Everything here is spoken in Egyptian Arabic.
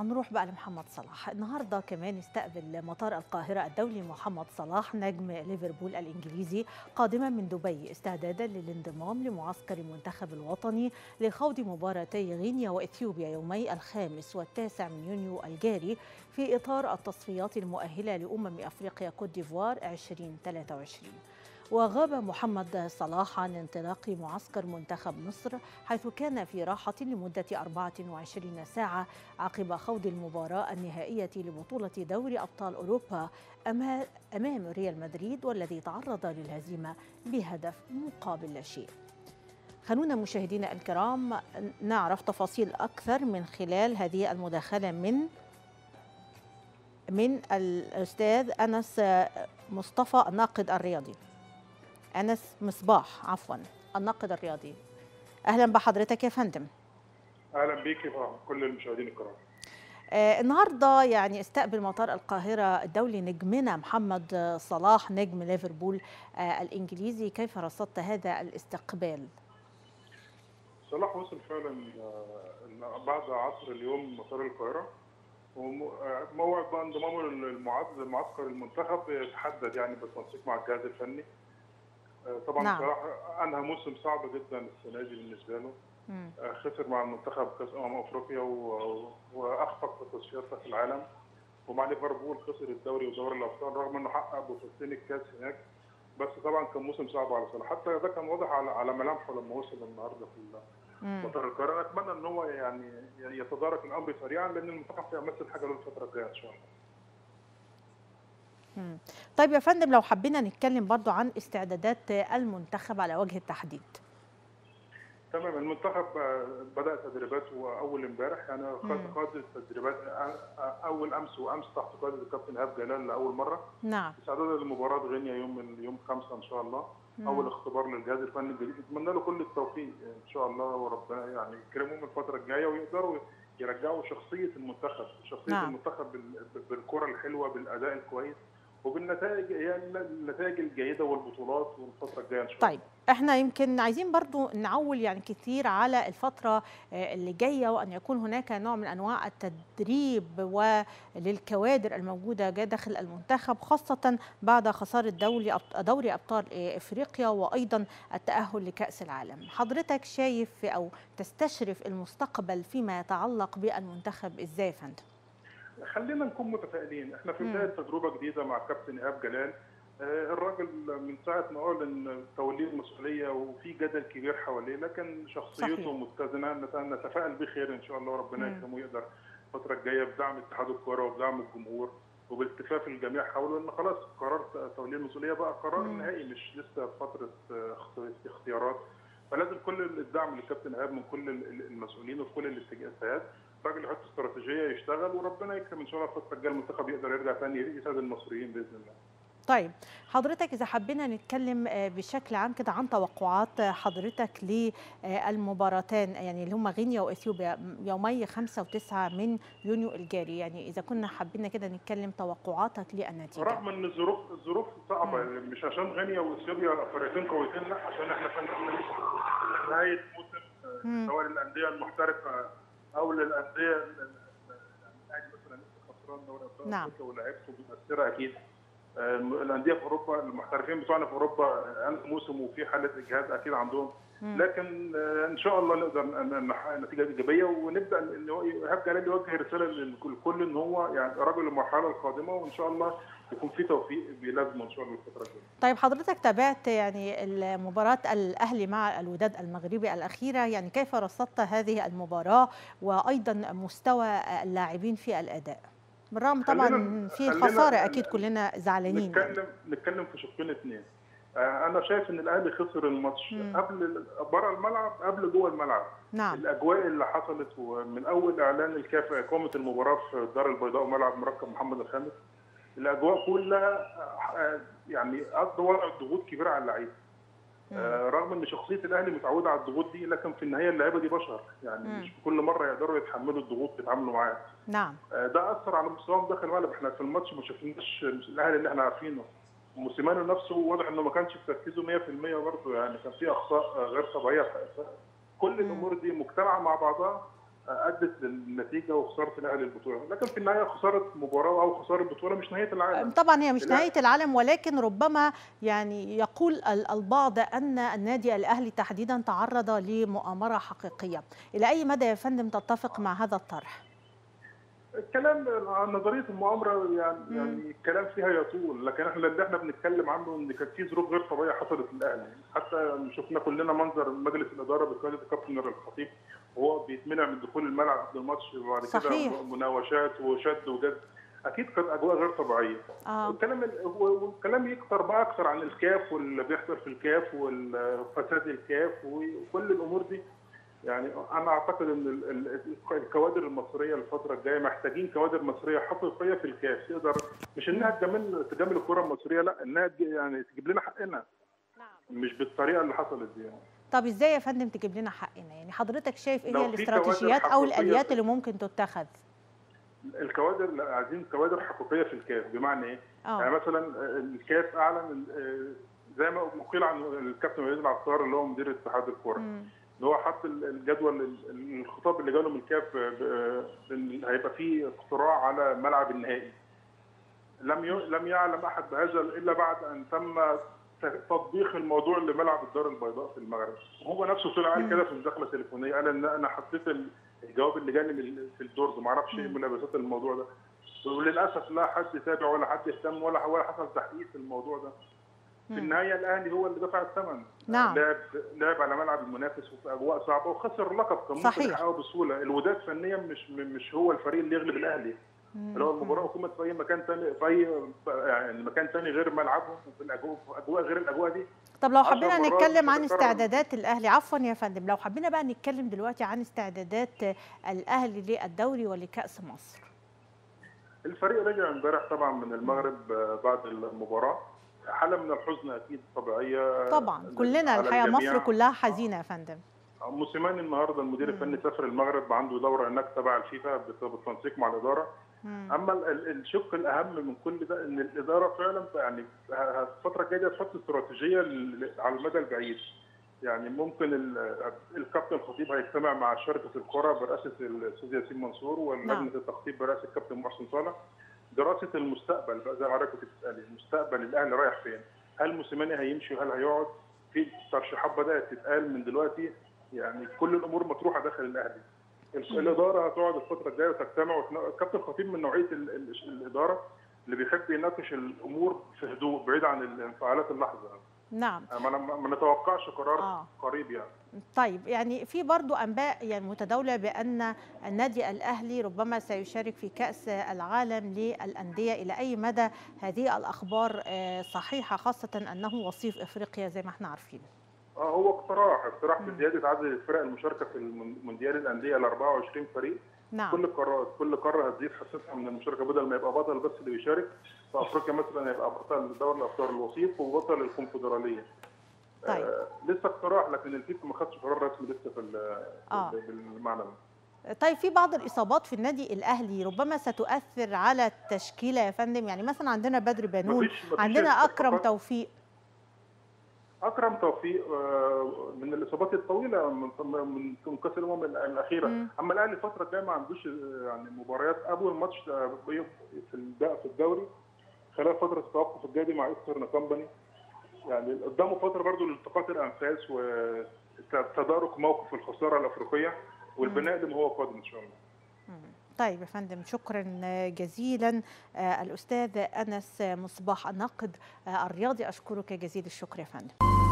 هنروح بقى لمحمد صلاح النهارده كمان استقبل مطار القاهرة الدولي محمد صلاح نجم ليفربول الإنجليزي قادما من دبي استعدادا للانضمام لمعسكر المنتخب الوطني لخوض مباراتي غينيا وإثيوبيا يومي الخامس والتاسع من يونيو الجاري في إطار التصفيات المؤهلة لأمم أفريقيا كوت ديفوار 2023 وغاب محمد صلاح عن انطلاق معسكر منتخب مصر حيث كان في راحة لمدة 24 ساعة عقب خوض المباراة النهائية لبطولة دوري أبطال أوروبا أمام ريال مدريد والذي تعرض للهزيمة بهدف مقابل لا شيء خلونا مشاهدينا الكرام نعرف تفاصيل أكثر من خلال هذه المداخلة من من الأستاذ أنس مصطفى الناقد الرياضي أنس مصباح عفوا الناقد الرياضي أهلا بحضرتك يا فندم أهلا بيك كل المشاهدين الكرام آه النهارده يعني استقبل مطار القاهرة الدولي نجمنا محمد صلاح نجم ليفربول آه الإنجليزي كيف رصدت هذا الاستقبال؟ صلاح وصل فعلا آه بعد عصر اليوم مطار القاهرة وموعد بقى انضمامه للمعسكر المنتخب يتحدد يعني بالتنسيق مع الجهاز الفني طبعا نعم. صراحه انهى موسم صعب جدا السنه دي بالنسبه له مم. خسر مع المنتخب كاس امم افريقيا و... واخفق في تصفيات كاس العالم ومع ليفربول خسر الدوري ودوري الابطال رغم انه حقق بطولتين الكاس هناك بس طبعا كان موسم صعب على صلاح حتى ده كان واضح على على ملامحه لما وصل النهارده في مطار القاهره اتمنى ان هو يعني يتدارك الامر سريعا لان المنتخب هيمثل حاجه له الفتره الجايه ان شاء الله طيب يا فندم لو حبينا نتكلم برضو عن استعدادات المنتخب على وجه التحديد تمام المنتخب بدا تدريباته اول امبارح يعني خد التدريبات اول امس وامس تحت قياده الكابتن ايهاب جلال لاول مره نعم استعدادا لمباراه غينيا يوم يوم 5 ان شاء الله مم. اول اختبار للجهاز الفني الجديد نتمنى له كل التوفيق ان شاء الله وربنا يعني يكرمهم الفتره الجايه ويقدروا يرجعوا شخصيه المنتخب شخصيه نعم. المنتخب بالكره الحلوه بالاداء الكويس وبالنتائج هي النتائج الجيده والبطولات والفتره الجايه ان شاء الله طيب احنا يمكن عايزين برضو نعول يعني كثير على الفتره اللي جايه وان يكون هناك نوع من انواع التدريب وللكوادر الموجوده داخل المنتخب خاصه بعد خساره دوري دوري ابطال افريقيا وايضا التاهل لكاس العالم حضرتك شايف او تستشرف المستقبل فيما يتعلق بالمنتخب ازاي يا فندم خلينا نكون متفائلين احنا في بدايه تجربه جديده مع الكابتن ايهاب جلال آه الراجل من ساعه ما اعلن توليه المسؤوليه وفي جدل كبير حواليه لكن شخصيته صحيح. متزنه نتفائل بخير ان شاء الله وربنا يكرمه يقدر الفتره الجايه بدعم اتحاد الكره وبدعم الجمهور وبالتفاف الجميع حوله ان خلاص قرار توليه المسؤوليه بقى قرار مم. نهائي مش لسه فتره اختيارات فلازم كل الدعم للكابتن ايهاب من كل المسؤولين وفي كل الاتجاهات الراجل يحط استراتيجيه يشتغل وربنا يكرم ان شاء الله الفتره الجايه المنتخب يقدر يرجع ثاني يساعد المصريين باذن الله. طيب حضرتك اذا حبينا نتكلم بشكل عام كده عن توقعات حضرتك للمباراتين يعني اللي هم غينيا واثيوبيا يومي 5 و9 من يونيو الجاري يعني اذا كنا حابين كده نتكلم توقعاتك للنتيجه رغم ان الظروف الظروف صعبه مم. مش عشان غينيا واثيوبيا فريقين قويتين لا عشان احنا في نهايه موسم سواء الانديه المحترفه او للانديه يعني مثلا لسه خسران دوري ابطال نعم ولعبته مؤثره اكيد الانديه في اوروبا المحترفين بتوعنا في اوروبا عندهم موسم وفي حاله اجهاد اكيد عندهم مم. لكن ان شاء الله نقدر نحقق نتيجه ايجابيه ونبدا ان هو ايهاب جلال يوجه رساله للكل ان هو يعني رجل المرحله القادمه وان شاء الله يكون في توفيق بيلازمه ان شاء الله الفتره الجايه. طيب حضرتك تابعت يعني مباراه الاهلي مع الوداد المغربي الاخيره يعني كيف رصدت هذه المباراه وايضا مستوى اللاعبين في الاداء؟ بالرغم طبعا في خساره اكيد كلنا زعلانين نتكلم نتكلم في شقين اثنين انا شايف ان الاهلي خسر الماتش مم. قبل بره الملعب قبل جوه الملعب نعم. الاجواء اللي حصلت من اول اعلان الكاف اقامه المباراه في الدار البيضاء وملعب مركب محمد الخامس الاجواء كلها يعني قضى وضع ضغوط كبيره على اللعيبه آه رغم ان شخصيه الاهلي متعوده على الضغوط دي لكن في النهايه اللعيبه دي بشر يعني مم. مش كل مره يقدروا يتحملوا الضغوط بيتعاملوا معاها نعم آه ده اثر على مستواهم داخل الملعب احنا في الماتش ما شفناش الاهلي اللي احنا عارفينه موسيماني نفسه واضح انه ما كانش في تركيزه 100% برضه يعني كان في اخطاء غير طبيعيه كل الامور دي مجتمعه مع بعضها ادت للنتيجه وخساره الاهلي البطوله لكن في النهايه خساره مباراه او خساره بطوله مش نهايه العالم طبعا هي مش لا. نهايه العالم ولكن ربما يعني يقول ال- البعض ان النادي الاهلي تحديدا تعرض لمؤامره حقيقيه الى اي مدى يا فندم تتفق مع هذا الطرح الكلام عن نظريه المؤامره يعني مم. يعني الكلام فيها يطول لكن احنا اللي احنا بنتكلم عنه ان كانت في ظروف غير طبيعيه حصلت للاهلي حتى شفنا كلنا منظر مجلس الاداره بقياده الكابتن الخطيب وهو بيتمنع من دخول الملعب قبل الماتش وبعد صحيح. كده مناوشات وشد وجذب اكيد كانت اجواء غير طبيعيه آه. والكلام والكلام يكتر بقى اكثر عن الكاف واللي بيحصل في الكاف وفساد الكاف وكل الامور دي يعني انا اعتقد ان ال- ال- الكوادر المصريه الفتره الجايه محتاجين كوادر مصريه حقيقيه في الكاف تقدر مش انها تجامل تجامل الكره المصريه لا انها تج- يعني تجيب لنا حقنا مش بالطريقه اللي حصلت دي يعني. طب ازاي يا فندم تجيب لنا حقنا يعني حضرتك شايف ايه لو هي في الاستراتيجيات كوادر او حقيقية الاليات في- اللي ممكن تتخذ الكوادر لا عايزين كوادر حقيقيه في الكاف بمعنى ايه؟ يعني اه مثلا الكاف اعلن آه، زي ما قيل عن الكابتن وليد العطار اللي هو مدير اتحاد الكوره مم. اللي هو حط ال- الجدول ال- الخطاب اللي جاله من الكاف ب- إن هيبقى فيه اقتراع على ملعب النهائي لم ي... لم يعلم احد بهذا الا بعد ان تم ت- تطبيق الموضوع لملعب الدار البيضاء في المغرب وهو نفسه طلع قال مم. كده في مداخله تليفونيه قال ان انا حطيت ال- الجواب اللي جاني من- في الدرج ما اعرفش ايه مم. ملابسات الموضوع ده وللاسف لا حد تابع ولا حد اهتم ولا ولا حصل تحقيق في الموضوع ده في مم. النهايه الاهلي هو اللي دفع الثمن نعم. لعب لعب على ملعب المنافس وفي اجواء صعبه وخسر اللقب كان ممكن صحيح. يحققه بسهوله الوداد فنيا مش مش هو الفريق اللي يغلب الاهلي مم. لو المباراه قامت في اي مكان ثاني في اي يعني مكان ثاني غير ملعبهم وفي الاجواء في اجواء غير الاجواء دي طب لو عشر حبينا مرات نتكلم عن بتتكرر. استعدادات الاهلي عفوا يا فندم لو حبينا بقى نتكلم دلوقتي عن استعدادات الاهلي للدوري ولكاس مصر الفريق رجع امبارح طبعا من المغرب آه، بعد المباراه حاله من الحزن اكيد طبيعيه طبعا كلنا على الحقيقه الجميع. مصر كلها حزينه يا فندم موسيماني النهارده المدير مم. الفني سافر المغرب عنده دوره هناك تبع الفيفا بت- بالتنسيق مع الاداره مم. اما ال- ال- الشق الاهم من كل ده ان الاداره فعلا يعني ه- الفتره الجايه دي هتحط استراتيجيه لل- على المدى البعيد يعني ممكن ال- الكابتن الخطيب هيجتمع مع شركه الكره برئاسه الاستاذ ياسين منصور ولجنه نعم. التخطيط برئاسه الكابتن محسن صالح دراسه المستقبل بقى زي ما حضرتك كنت بتسالي المستقبل الاهلي رايح فين؟ هل موسيماني هيمشي وهل هيقعد؟ في ترشيحات بدات تتقال من دلوقتي يعني كل الامور مطروحه داخل الاهلي. ال- الاداره هتقعد الفتره الجايه وتجتمع وتنا- الكابتن الخطيب من نوعيه ال- ال- الاداره اللي بيحب يناقش الامور في هدوء بعيد عن الانفعالات اللحظه نعم ما ما ما نتوقعش قرار آه. قريب يعني طيب يعني في برضو انباء يعني متداوله بان النادي الاهلي ربما سيشارك في كاس العالم للانديه الى اي مدى هذه الاخبار آه، صحيحه خاصه انه وصيف افريقيا زي ما احنا عارفين اه هو اقتراح اقتراح مم. بزياده عدد الفرق المشاركه في المون- مونديال الانديه ل 24 فريق نعم كل القارات كل قاره هتزيد حصتها من المشاركه بدل ما يبقى بطل بس اللي بيشارك في افريقيا مثلا يبقى بطل دوري الابطال الوسيط وبطل الكونفدراليه طيب. آه لسه اقتراح لكن الفيفا ما خدش قرار رسمي لسه في ال- آه. في- بالمعنى ده طيب في بعض الاصابات في النادي الاهلي ربما ستؤثر على التشكيله يا فندم يعني مثلا عندنا بدر بنون مفيش- مفيش عندنا اكرم إصابات. توفيق اكرم توفيق آه، من الاصابات الطويله من من من كاس الامم الاخيره مم. اما الاهلي الفتره الجايه ما عندوش آه، يعني مباريات اول ماتش آه، في الد- في الدوري خلال فتره التوقف الجاي دي مع ايسترن كومباني يعني قدامه فتره برضه لالتقاط الانفاس وتدارك موقف الخساره الافريقيه والبناء لما هو قادم ان شاء الله مم. طيب يا فندم شكرا جزيلا آه، الاستاذ انس مصباح الناقد آه، الرياضي اشكرك جزيل الشكر يا فندم